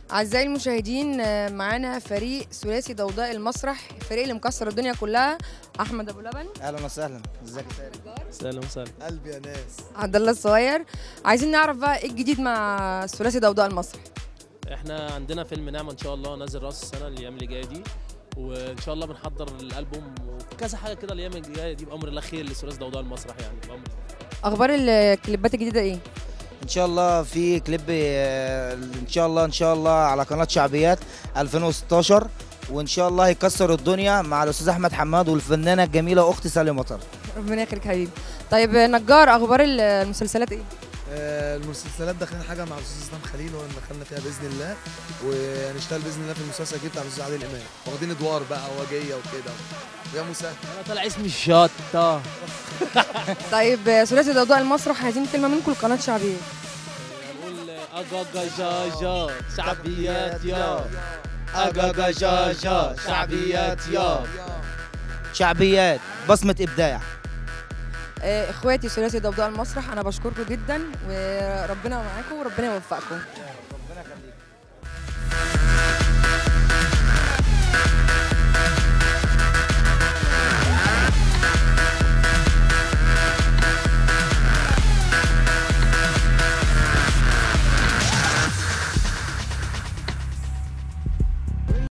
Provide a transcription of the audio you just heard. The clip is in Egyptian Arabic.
أعزائي المشاهدين آه، معانا فريق ثلاثي ضوضاء المسرح الفريق اللي مكسر الدنيا كلها أحمد أبو لبن اهلا وسهلا ازيك يا ساري سلام سلام قلبي يا ناس عبد الله الصغير عايزين نعرف بقى إيه الجديد مع ثلاثي ضوضاء المسرح احنا عندنا فيلم نعمة ان شاء الله نازل راس السنة الايام اللي جاية دي وان شاء الله بنحضر الالبوم وكذا حاجة كده الايام الجاية دي بامر الله خير لثلاثي ضوضاء المسرح يعني بامر أخبار الكليبات الجديدة إيه؟ ان شاء الله في كليب آه، ان شاء الله ان شاء الله على قناه شعبيات 2016 وان شاء الله هيكسر الدنيا مع الاستاذ احمد حماد والفنانه الجميله اختي سالي مطر ربنا يخليك حبيبي طيب آه، نجار أخبار المسلسلات إيه؟ آه، المسلسلات داخلين حاجه مع الاستاذ اسلام خليل وانا دخلنا فيها باذن الله وهنشتغل باذن الله في المسلسل الجديد بتاع الاستاذ عادل امام واخدين ادوار بقى وجيه وكده ويا مسهل انا طالع اسمي الشطة طيب آه، ثلاثي ضوضاء المسرح عايزين كلمة منكم لقناة شعبية نقول اجاجا جاجا شعبيات يا اجاجا جاجا شعبيات يا شعبيات بصمه ابداع آه، اخواتي ثلاثي ضوضاء المسرح انا بشكركم جدا وربنا معاكم وربنا يوفقكم